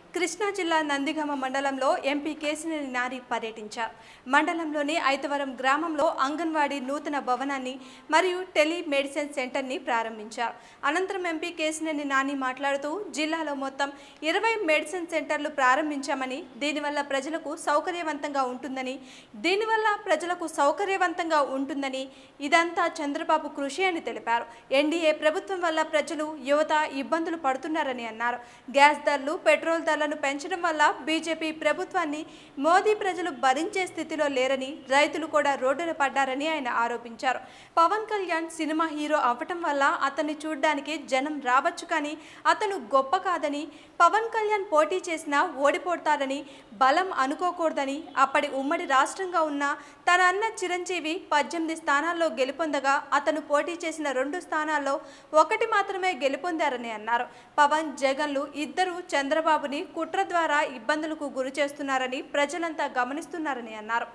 కృష్ణా జిల్లా నందిగామ మండలంలో ఎంపీ కేసినేని నాని పర్యటించారు మండలంలోని ఐతవరం గ్రామంలో అంగన్వాడీ నూతన భవనాన్ని మరియు టెలిమెడిసిన్ సెంటర్ని ప్రారంభించారు అనంతరం ఎంపీ కేసినేని నాని మాట్లాడుతూ జిల్లాలో మొత్తం ఇరవై మెడిసిన్ సెంటర్లు ప్రారంభించామని దీనివల్ల ప్రజలకు సౌకర్యవంతంగా ఉంటుందని దీనివల్ల ప్రజలకు సౌకర్యవంతంగా ఉంటుందని ఇదంతా చంద్రబాబు కృషి అని తెలిపారు ఎన్డీఏ ప్రభుత్వం వల్ల ప్రజలు యువత ఇబ్బందులు పడుతున్నారని అన్నారు గ్యాస్ ధరలు పెట్రోల్ ధరలను పెంచడం వల్ల బీజేపీ ప్రభుత్వాన్ని మోదీ ప్రజలు భరించే స్థితిలో లేరని రైతులు కూడా రోడ్డున పడ్డారని ఆయన ఆరోపించారు పవన్ కళ్యాణ్ సినిమా హీరో అవ్వటం వల్ల అతన్ని చూడ్డానికి జనం రావచ్చు కానీ అతను గొప్ప కాదని పవన్ కళ్యాణ్ పోటీ చేసినా ఓడిపోతారని బలం అనుకోకూడదని అప్పటి ఉమ్మడి రాష్ట్రంగా ఉన్న తన అన్న చిరంజీవి పద్దెనిమిది స్థానాల్లో గెలుపొందగా అతను పోటీ చేసిన రెండు స్థానాల్లో ఒకటి మాత్రమే గెలుపొందారని అన్నారు పవన్ జగన్లు ఇద్దరు చంద్రబాబుని కుట్ర ద్వారా ఇబ్బందులకు గురి చేస్తున్నారని ప్రజలంతా గమనిస్తున్నారని అన్నారు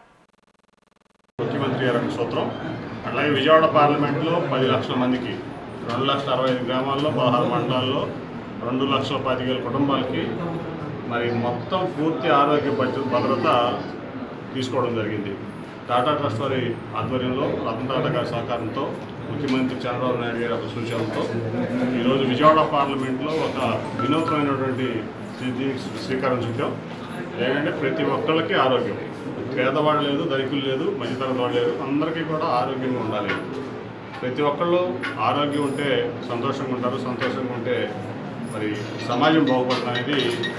ముఖ్యమంత్రి గారి సూత్రం అలాగే విజయవాడ పార్లమెంట్లో పది లక్షల మందికి రెండు లక్షల అరవై ఐదు గ్రామాల్లో పదహారు మండలాల్లో రెండు లక్షల పదివేల కుటుంబాలకి మరి మొత్తం పూర్తి ఆరోగ్య భద్ర- భద్రత తీసుకోవడం జరిగింది టాటా ట్రస్ట్ వారి ఆధ్వర్యంలో రతన్ టాటా గారి సహకారంతో ముఖ్యమంత్రి చంద్రబాబు నాయుడు గారి ఒక సూచనలతో ఈరోజు విజయవాడ పార్లమెంట్లో ఒక వినూత్నమైనటువంటి శ్రీ- శ్రీకారం చుట్టాం ఏంటంటే ప్రతి ఒక్కళ్ళకి ఆరోగ్యం పేదవాళ్ళు లేదు ధనికులు లేదు మధ్యతరగతి వాళ్ళు లేదు అందరికీ కూడా ఆరోగ్యంగా ఉండాలి ప్రతి ఒక్కళ్ళు ఆరోగ్యం ఉంటే సంతోషంగా ఉంటారు సంతోషంగా ఉంటే మరి సమాజం బాగుపడడం అనేది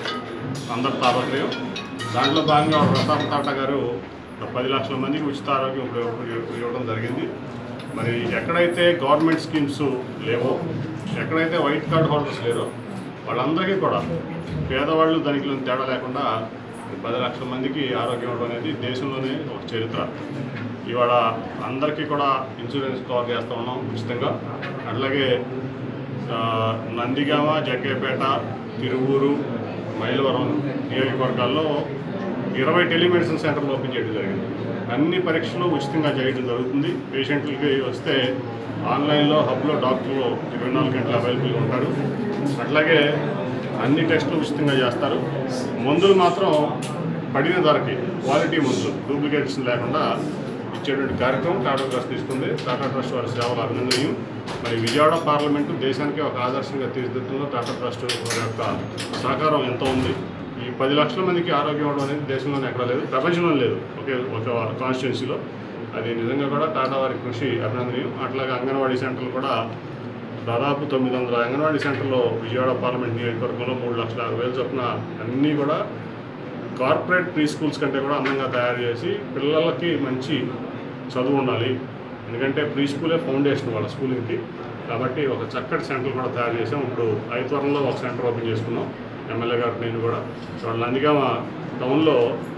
అందరి తాపత్రయం దాంట్లో భాగంగా ప్రతాప్ టాటా గారు ఒక పది లక్షల మందికి ఉచిత ఆరోగ్యం ఉపయోగ- ఇవ్వడం జరిగింది మరి ఎక్కడైతే గవర్నమెంట్ స్కీమ్స్ లేవో ఎక్కడైతే వైట్ కార్డ్ హోల్డర్స్ లేరో వాళ్ళందరికీ కూడా పేదవాళ్ళు ధనికులను తేడా లేకుండా పది లక్షల మందికి ఆరోగ్యం ఇవ్వడం అనేది దేశంలోనే ఒక చరిత్ర ఇవాళ అందరికీ కూడా ఇన్సూరెన్స్ కవర్ చేస్తూ ఉన్నాం ఉచితంగా అట్లాగే ఆ, నందిగామ జగ్గేపేట తిరువూరు మైలవరం నియోజకవర్గాల్లో ఇరవై టెలిమెడిసిన్ సెంటర్లు ఓపెన్ చేయడం జరిగింది అన్ని పరీక్షలు ఉచితంగా చేయడం జరుగుతుంది పేషెంట్లకి వస్తే ఆన్లైన్లో హబ్లో డాక్టర్లు ఇరవై నాలుగు గంటలు అవైలబుల్గా ఉంటారు అట్లాగే అన్ని టెస్టులు ఉచితంగా చేస్తారు మందులు మాత్రం పడిన ధరకి క్వాలిటీ మందులు డూప్లికేట్స్ లేకుండా ఇచ్చేటువంటి కార్యక్రమం టాటా ట్రస్ట్ తీసుకుంది టాటా ట్రస్ట్ వారి సేవలు అభినందనీయం మరి విజయవాడ పార్లమెంటు దేశానికి ఒక ఆదర్శంగా తీర్చిదిద్దులో టాటా ట్రస్ట్ వారి యొక్క సహకారం ఎంతో ఉంది ఈ పది లక్షల మందికి ఆరోగ్యం ఇవ్వడం అనేది దేశంలోనే ఎక్కడా లేదు ప్రపంచంలో లేదు ఒకే ఒక కాన్స్టిట్యున్సీలో అది నిజంగా కూడా టాటా వారి కృషి అభినందనీయం అట్లాగే అంగన్వాడీ సెంటర్లు కూడా దాదాపు తొమ్మిది వందల అంగన్వాడీ సెంటర్లో విజయవాడ పార్లమెంట్ నియోజకవర్గంలో మూడు లక్షల అరవై వేలు చొప్పున అన్నీ కూడా కార్పొరేట్ ప్రీ స్కూల్స్ కంటే కూడా అందంగా తయారు చేసి పిల్లలకి మంచి చదువు ఉండాలి ఎందుకంటే ప్రీ స్కూలే ఫౌండేషన్ వాళ్ళ స్కూలింగ్కి కాబట్టి ఒక చక్కటి సెంటర్ కూడా తయారు చేసాం ఇప్పుడు ఐదువరంలో ఒక సెంటర్ ఓపెన్ చేసుకున్నాం ఎమ్మెల్యే గారు నేను కూడా వాళ్ళ నందిగామ టౌన్లో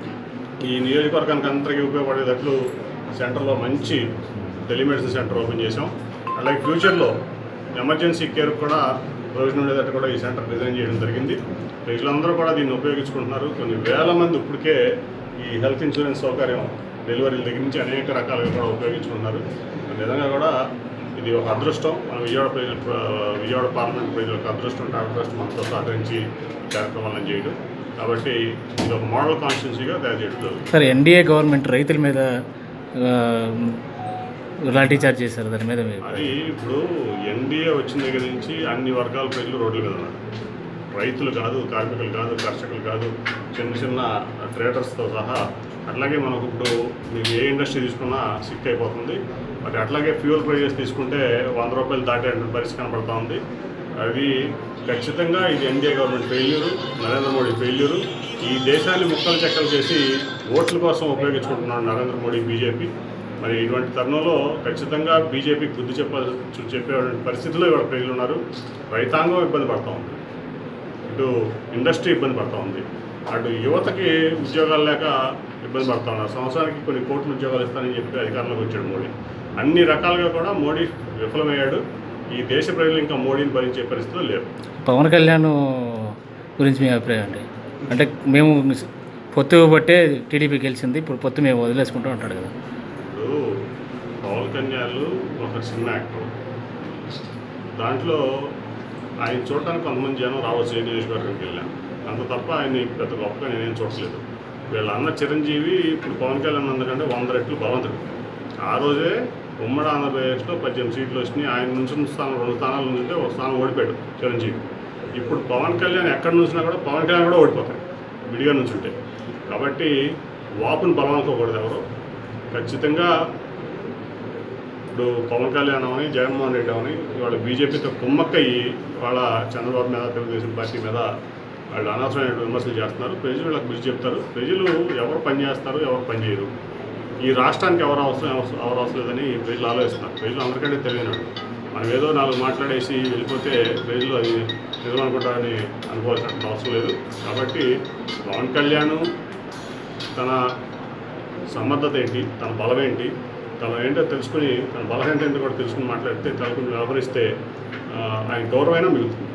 ఈ నియోజకవర్గానికి అందరికీ ఉపయోగపడేటట్లు సెంటర్లో మంచి టెలిమెడిసిన్ సెంటర్ ఓపెన్ చేసాం అలాగే ఫ్యూచర్లో ఎమర్జెన్సీ కేర్ కూడా ప్రయోజనం ఉండేటట్టు కూడా ఈ సెంటర్ డిజైన్ చేయడం జరిగింది ప్రజలందరూ కూడా దీన్ని ఉపయోగించుకుంటున్నారు కొన్ని వేల మంది ఇప్పటికే ఈ హెల్త్ ఇన్సూరెన్స్ సౌకర్యం డెలివరీల దగ్గర నుంచి అనేక రకాలుగా కూడా ఉపయోగించుకుంటున్నారు నిజంగా కూడా ఇది ఒక అదృష్టం మన విజయవాడ ప్రజల విజయవాడ పార్లమెంట్ ప్రజల యొక్క అదృష్టం టాటా ట్రస్ట్ మనతో సహకరించి ఈ కార్యక్రమాలను చేయడం కాబట్టి ఇది ఒక మోడల్ కాన్స్టిట్యున్సీగా తయారు చేయడం జరుగుతుంది సార్ ఎన్డీఏ గవర్నమెంట్ రైతుల మీద ఆ, లాఠీ చార్జ్ చేశారు దాని మీద మీరు అది ఇప్పుడు ఎన్డీఏ వచ్చిన దగ్గర నుంచి అన్ని వర్గాల ప్రజలు రోడ్ల మీద ఉన్నారు రైతులు కాదు కార్మికులు కాదు కర్షకులు కాదు చిన్న చిన్న ట్రేడర్స్తో సహా అట్లాగే మనకు ఇప్పుడు మీకు ఏ ఇండస్ట్రీ తీసుకున్నా సిక్ అయిపోతుంది మరి అట్లాగే ఫ్యూయల్ ప్రైజెస్ తీసుకుంటే వంద రూపాయలు దాటే పరిస్థితి కనపడతా ఉంది అది ఖచ్చితంగా ఇది NDA government failure Narendra Modi failure ఈ దేశాన్ని ముక్కలు చెక్కలు చేసి ఓట్ల కోసం ఉపయోగించుకుంటున్నాడు నరేంద్ర మోడీ బీజేపీ మరి ఇటువంటి తరుణంలో ఖచ్చితంగా బీజేపీకి బుద్ధి చెప్పాల్సి చెప్పే పరిస్థితిలో ఇవాళ ప్రజలు ఉన్నారు రైతాంగం ఇబ్బంది పడతా ఉంది ఇటు ఇండస్ట్రీ ఇబ్బంది పడతా ఉంది అటు యువతకి ఉద్యోగాలు లేక ఇబ్బంది పడతా ఉన్నారు సంవత్సరానికి కొన్ని కోట్ల ఉద్యోగాలు ఇస్తానని చెప్పి అధికారంలోకి వచ్చాడు మోడీ అన్ని రకాలుగా కూడా మోడీ విఫలమయ్యాడు ఈ దేశ ప్రజలు ఇంకా మోడీని భరించే పరిస్థితులు లేవు పవన్ కళ్యాణ్ గురించి మీ అభిప్రాయం అండి అంటే మేము పొత్తు బట్టే టీడీపీ గెలిచింది ఇప్పుడు పొత్తు మేము వదిలేసుకుంటాం అంటాడు కదా ఇప్పుడు పవన్ కళ్యాణ్ ఒక సినిమా యాక్టర్ దాంట్లో ఆయన చూడటానికి కొంతమంది జనం రావచ్చు ఏ నియోజకవర్గంకి వెళ్ళాం అంత తప్ప ఆయన పెద్ద గొప్పగా నేనేం చూడలేదు వీళ్ళ అన్న చిరంజీవి ఇప్పుడు పవన్ కళ్యాణ్ అందుకంటే వంద రెట్లు బలవంతుడు ఆ రోజే ఉమ్మడి ఆంధ్రప్రదేశ్లో పద్దెనిమిది సీట్లు వచ్చినాయి ఆయన నుంచి స్థానం రెండు స్థానాలు నుంచుంటే ఒక స్థానం ఓడిపోయాడు చిరంజీవి ఇప్పుడు పవన్ కళ్యాణ్ ఎక్కడ నుంచినా కూడా పవన్ కళ్యాణ్ కూడా ఓడిపోతాడు విడిగా నుంచుంటే కాబట్టి వాపుని బలవంతుకోకూడదు ఎవరు ఖచ్చితంగా ఇప్పుడు పవన్ కళ్యాణ్ అవని జగన్మోహన్ రెడ్డి అవని ఇవాళ బీజేపీతో కుమ్మక్కయ్యి వాళ్ళ చంద్రబాబు మీద తెలుగుదేశం పార్టీ మీద వాళ్ళు అనవసరమైన విమర్శలు చేస్తున్నారు ప్రజలు వీళ్ళకి బుద్ధి చెప్తారు ప్రజలు ఎవరు పని చేస్తారు ఎవరు పని చేయరు ఈ రాష్ట్రానికి ఎవరు అవసరం ఎవరు ఎవరు అవసరం లేదని ప్రజలు ఆలోచిస్తున్నారు ప్రజలు అందరికంటే తెలియనాడు మనం ఏదో నాలుగు మాట్లాడేసి వెళ్ళిపోతే ప్రజలు అది నిజం అనుకుంటారని అనుకోవాల్సిన అవసరం లేదు కాబట్టి పవన్ కళ్యాణ్ తన సమర్థత ఏంటి తన బలం ఏంటి తన ఏంటో తెలుసుకుని తన బలహీనత ఏంటో కూడా తెలుసుకుని మాట్లాడితే తనకు వ్యవహరిస్తే ఆ, ఆయన గౌరవమైనా మిగులుతుంది